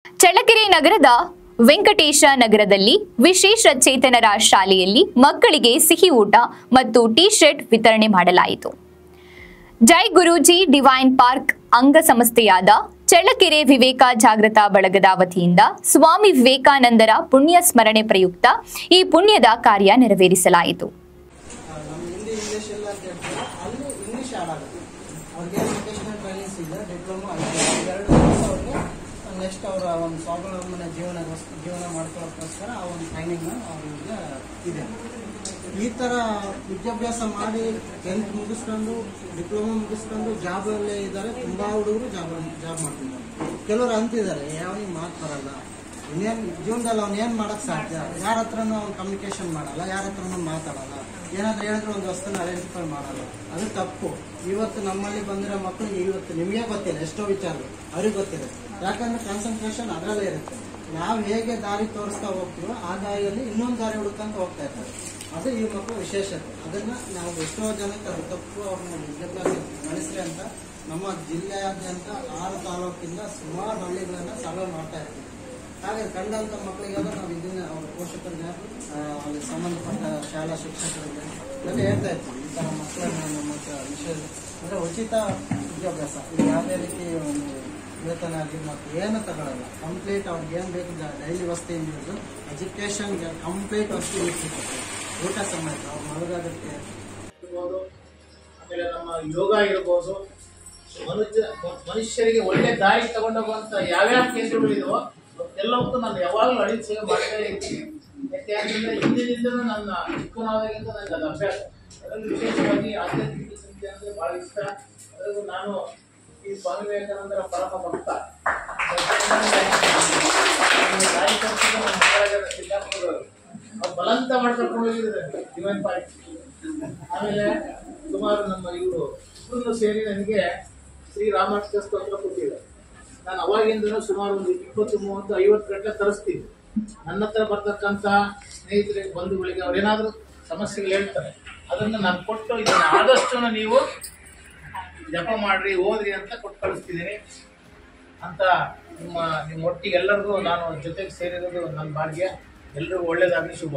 ಚಳ್ಳಕೆರೆ ನಗರದ ವೆಂಕಟೇಶ ನಗರದಲ್ಲಿ ವಿಶೇಷ ಚೇತನರ ಶಾಲೆಯಲ್ಲಿ ಮಕ್ಕಳಿಗೆ ಸಿಹಿ ಊಟ ಮತ್ತು ಟಿ ಶರ್ಟ್ ವಿತರಣೆ ಮಾಡಲಾಯಿತು ಜೈ ಗುರೂಜಿ ಡಿವೈನ್ ಪಾರ್ಕ್ ಅಂಗಸಂಸ್ಥೆಯಾದ ಚಳ್ಳಕೆರೆ ವಿವೇಕ ಜಾಗೃತ ಬಳಗದ ವತಿಯಿಂದ ಸ್ವಾಮಿ ವಿವೇಕಾನಂದರ ಪುಣ್ಯ ಸ್ಮರಣೆ ಪ್ರಯುಕ್ತ ಈ ಪುಣ್ಯದ ಕಾರ್ಯ ನೆರವೇರಿಸಲಾಯಿತು ನಮ್ಮ ಹಿಂದಿ ಇಂಗ್ಲೀಷ್ ಎಲ್ಲ ಅಂತ ಹೇಳ್ತಾರೆ ಅಲ್ಲಿ ಇಂಗ್ಲೀಷ್ ಆಡ್ ಆಗುತ್ತೆ ಅವ್ರಿಗೆ ವೊಕೇಶನಲ್ ಟ್ರೈನಿಂಗ್ಸ್ ಇದೆ ಡಿಪ್ಲೊಮಾ ಐತೆ ಎರಡು ವರ್ಷ ಅವ್ರಿಗೆ ನೆಕ್ಸ್ಟ್ ಅವರ ಒಂದು ಸ್ವಾವಲಂಬನೆ ಜೀವನ ಜೀವನ ಮಾಡ್ಕೊಳ್ಳೋಕ್ಕೋಸ್ಕರ ಆ ಒಂದು ಟ್ರೈನಿಂಗ್ ಅವ್ರಿಗೆ ಇದೆ ಈ ಥರ ವಿದ್ಯಾಭ್ಯಾಸ ಮಾಡಿ ಟೆಂತ್ ಮುಗಿಸ್ಕೊಂಡು ಡಿಪ್ಲೊಮಾ ಮುಗಿಸ್ಕೊಂಡು ಜಾಬಲ್ಲೇ ಇದ್ದಾರೆ ತುಂಬ ಹುಡುಗರು ಜಾಬ್ ಜಾಬ್ ಮಾಡ್ತಿದ್ದಾರೆ ಕೆಲವರು ಅಂತಿದ್ದಾರೆ ಯಾವನಿಗೆ ಮಾತು ಬರಲ್ಲ ಇನ್ನೇನು ಜೀವನದಲ್ಲಿ ಅವ್ನು ಏನು ಮಾಡಕ್ ಸಾಧ್ಯ ಯಾರ ಹತ್ರನೂ ಅವ್ನು ಕಮ್ಯುನಿಕೇಶನ್ ಮಾಡಲ್ಲ ಯಾರ ಹತ್ರನೂ ಮಾತಾಡಲ್ಲ ಏನಾದ್ರೂ ಹೇಳಿದ್ರೆ ಒಂದು ವಸ್ತುನ ಐಡೆಂಟಿಫೈ ಮಾಡಲ್ಲ ಅದು ತಪ್ಪು ಇವತ್ತು ನಮ್ಮಲ್ಲಿ ಬಂದಿರೋ ಮಕ್ಕಳಿಗೆ ಇವತ್ತು ನಿಮಗೆ ಗೊತ್ತಿಲ್ಲ ಎಷ್ಟೋ ವಿಚಾರಗಳು ಅವ್ರಿಗೆ ಗೊತ್ತಿದೆ ಯಾಕಂದ್ರೆ ಕಾನ್ಸಂಟ್ರೇಷನ್ ಅದರಲ್ಲೇ ಇರುತ್ತೆ ನಾವು ಹೇಗೆ ದಾರಿ ತೋರಿಸ್ತಾ ಹೋಗ್ತೀವೋ ಆ ದಾರಿಯಲ್ಲಿ ಇನ್ನೊಂದು ದಾರಿ ಹುಡುಕಂತ ಹೋಗ್ತಾ ಇರ್ತಾರೆ ಅದು ಈ ಮಕ್ಕಳು ವಿಶೇಷತೆ ಅದನ್ನ ನಾವು ಎಷ್ಟೋ ಜನಕ್ಕೆ ಅದು ತಪ್ಪು ಅವ್ರನ್ನ ವಿದ್ಯಾಭ್ಯಾಸ ನಡೆಸ್ರಿ ಅಂತ ನಮ್ಮ ಜಿಲ್ಲೆಯಾದ್ಯಂತ ಆರು ತಾಲೂಕಿಂದ ಸುಮಾರು ಹಳ್ಳಿಗಳನ್ನ ಸರ್ವೆ ಮಾಡ್ತಾ ಇರ್ತೀವಿ ಹಾಗೆ ಕಂಡಂತ ಮಕ್ಕಳಿಗೆಲ್ಲ ನಾವು ಇದನ್ನ ಅವ್ರ ಪೋಷಕರಿಗೆ ಆ, ಅಲ್ಲಿ ಸಂಬಂಧಪಟ್ಟ ಶಾಲಾ ಶಿಕ್ಷಕರಿಗೆ ಎಲ್ಲ ಹೇಳ್ತಾ ಇರ್ತೀವಿ ಈ ಥರ ಮಕ್ಕಳನ್ನ ನಮ್ಮ ಹತ್ರ ವಿಷಯ ಅಂದರೆ ಉಚಿತ ವಿದ್ಯಾಭ್ಯಾಸ ಇದು ಯಾವುದೇ ರೀತಿ ಒಂದು ವೇತನ ಆಗಲಿ ಮತ್ತು ಏನು ತಗೊಳ್ಳಲ್ಲ ಕಂಪ್ಲೀಟ್ ಅವ್ರಿಗೆ ಏನು ಬೇಕು ಡೈಲಿ ವಸ್ತಿಯಿಂದ ಹಿಡಿದು ಎಜುಕೇಷನ್ಗೆ ಕಂಪ್ಲೀಟ್ ವಸ್ತು ಸಿಗುತ್ತೆ ಊಟ ಸಮೇತ ಅವ್ರು ಮಲಗೋದಕ್ಕೆ ಇರ್ಬೋದು ಆಮೇಲೆ ನಮ್ಮ ಯೋಗ ಇರ್ಬೋದು ಮನುಷ್ಯ ಮನುಷ್ಯರಿಗೆ ಒಳ್ಳೆ ದಾರಿ ತಗೊಂಡೋಗುವಂತ ಯಾವ್ಯಾವ ಕೇಂದ್ರಗಳಿದೆಯೋ ಎಲ್ಲವಕ್ಕೂ ನಾನು ಯಾವಾಗಲೂ ಅಡಿಗೆ ಸೇವೆ ಮಾಡ್ತಾ ಇರ್ತೀನಿ ಯಾಕೆ ಅಂತಂದ್ರೆ ಹಿಂದಿನಿಂದಲೂ ನನ್ನ ಚಿಕ್ಕನಾದಾಗಿಂದ ನನಗೆ ಅದು ಅಭ್ಯಾಸ ಅದರಲ್ಲಿ ವಿಶೇಷವಾಗಿ ಆಧ್ಯಾತ್ಮಿಕ ಚಿಂತೆ ಅಂದ್ರೆ ಬಹಳ ಇಷ್ಟ ಅದರಲ್ಲೂ ನಾನು ಈ ಸ್ವಾಮಿ ವಿವೇಕಾನಂದರ ಪರಮ ಭಕ್ತ ನನ್ನ ತಾಯಿ ತೋರಿಸಿದ ನಮ್ಮ ಮಹಾರಾಜರ ಸಿದ್ದಾಪುರದವರು ಅವ್ರು ಬಲಂತ ಮಾಡ್ಕೊಂಡು ಹೋಗಿದ್ದಾರೆ ಡಿವೈನ್ ಪಾರ್ಟಿ ಆಮೇಲೆ ಸುಮಾರು ನಮ್ಮ ಇವರು ಇಬ್ಬರನ್ನು ಸೇರಿ ನನಗೆ ಶ್ರೀ ರಾಮಾಕ್ಷ ಸ್ತೋತ್ರ ಕೊಟ್ಟಿದ್ದಾರೆ ನಾನು ಅವಾಗಿಂದನೂ ಸುಮಾರು ಒಂದು ಇಪ್ಪತ್ತು ಮೂವತ್ತು ಐವತ್ತು ಗಂಟೆ ತರಿಸ್ತೀನಿ ನನ್ನ ಹತ್ರ ಬರ್ತಕ್ಕಂಥ ಸ್ನೇಹಿತರಿಗೆ ಬಂಧುಗಳಿಗೆ ಅವ್ರೇನಾದರೂ ಸಮಸ್ಯೆಗಳು ಹೇಳ್ತಾರೆ ಅದನ್ನು ನಾನು ಕೊಟ್ಟು ಇದನ್ನು ಆದಷ್ಟು ನೀವು ಜಪ ಮಾಡ್ರಿ ಓದ್ರಿ ಅಂತ ಕೊಟ್ಟು ಕಳಿಸ್ತಿದ್ದೀನಿ ಅಂತ ನಿಮ್ಮ ನಿಮ್ಮ ಒಟ್ಟಿಗೆ ಎಲ್ಲರಿಗೂ ನಾನು ಜೊತೆಗೆ ಸೇರಿರೋದು ನನ್ನ ಭಾಗ್ಯ ಎಲ್ರಿಗೂ ಒಳ್ಳೇದಾಗಲಿ ಶುಭ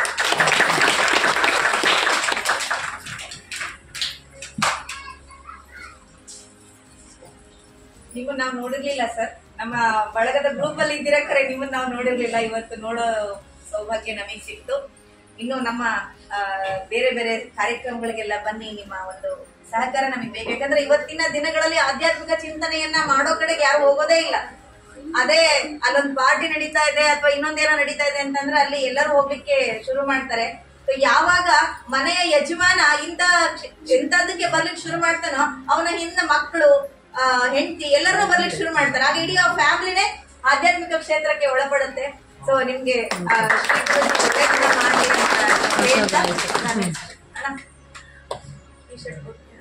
ನಿಮ್ಮನ್ನ ನಾವು ನೋಡಿರ್ಲಿಲ್ಲ ಸರ್ ನಮ್ಮ ಬಳಗದ ಗ್ರೂಪ್ ಅಲ್ಲಿ ಇದ್ದೀರಾ ಖರೆ ನಿಮ್ಮನ್ನ ನಾವು ನೋಡಿರ್ಲಿಲ್ಲ ಇವತ್ತು ನೋಡೋ ಸೌಭಾಗ್ಯ ನಮಗೆ ಸಿಕ್ತು ಇನ್ನು ನಮ್ಮ ಆ, ಬೇರೆ ಬೇರೆ ಕಾರ್ಯಕ್ರಮಗಳಿಗೆಲ್ಲ ಬನ್ನಿ ನಿಮ್ಮ ಒಂದು ಸಹಕಾರ ನಮಗೆ ಬೇಕು ಯಾಕಂದ್ರೆ ಇವತ್ತಿನ ದಿನಗಳಲ್ಲಿ ಆಧ್ಯಾತ್ಮಿಕ ಚಿಂತನೆಯನ್ನ ಮಾಡೋ ಕಡೆಗೆ ಯಾರು ಹೋಗೋದೇ ಇಲ್ಲ ಅದೇ ಅಲ್ಲೊಂದು ಪಾರ್ಟಿ ನಡೀತಾ ಇದೆ ಅಥವಾ ಇನ್ನೊಂದೇನೋ ನಡೀತಾ ಇದೆ ಅಂತಂದ್ರೆ ಅಲ್ಲಿ ಎಲ್ಲರೂ ಹೋಗ್ಲಿಕ್ಕೆ ಶುರು ಮಾಡ್ತಾರೆ So ಯಾವಾಗ ಮನೆಯ ಯಜಮಾನ ಇಂತ ಎಂತದಕ್ಕೆ ಬರ್ಲಿಕ್ಕೆ ಶುರು ಮಾಡ್ತಾನೋ ಅವನ ಹಿಂದೆ ಮಕ್ಕಳು ಹೆಂಡತಿ ಎಲ್ಲರೂ ಬರ್ಲಿಕ್ಕೆ ಶುರು ಮಾಡ್ತಾರೆ ಆಗ ಇಡೀ ಫ್ಯಾಮಿಲಿನೇ ಆಧ್ಯಾತ್ಮಿಕ ಕ್ಷೇತ್ರಕ್ಕೆ ಒಳಪಡುತ್ತೆ ಸೊ ನಿಮ್ಗೆ ಆ, ಶ್ರೀ ಗುರುಜಿ ಒಳ್ಳೇದನ್ನ ಮಾಡ್ಲಿ ಅಂತ ಹೇಳ್ತಾ ನಾನು- ಅಣ್ಣ, t-shirt ಕೊಡ್ತೀರಾ?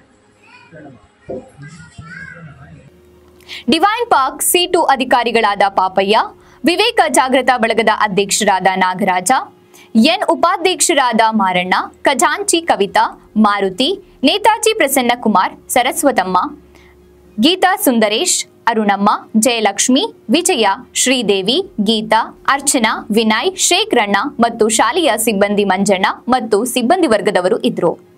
ಡಿವೈನ್ ಪಾರ್ಕ್ ಸಿ ಟು ಅಧಿಕಾರಿಗಳಾದ ಪಾಪಯ್ಯ ವಿವೇಕ ಜಾಗೃತ ಬಳಗದ ಅಧ್ಯಕ್ಷರಾದ ನಾಗರಾಜ ಎನ್ ಉಪಾಧ್ಯಕ್ಷರಾದ ಮಾರಣ್ಣ ಖಜಾಂಚಿ ಕವಿತಾ ಮಾರುತಿ ನೇತಾಜಿ ಪ್ರಸನ್ನ ಕುಮಾರ್ ಸರಸ್ವತಮ್ಮ ಗೀತಾ ಸುಂದರೇಶ್ ಅರುಣಮ್ಮ ಜಯಲಕ್ಷ್ಮಿ ವಿಜಯ ಶ್ರೀದೇವಿ ಗೀತಾ ಅರ್ಚನಾ ವಿನಯ್ ಶೇಖರಣ್ಣ ಮತ್ತು ಶಾಲೆಯ ಸಿಬ್ಬಂದಿ ಮಂಜಣ್ಣ ಮತ್ತು ಸಿಬ್ಬಂದಿ ವರ್ಗದವರು ಇದ್ರು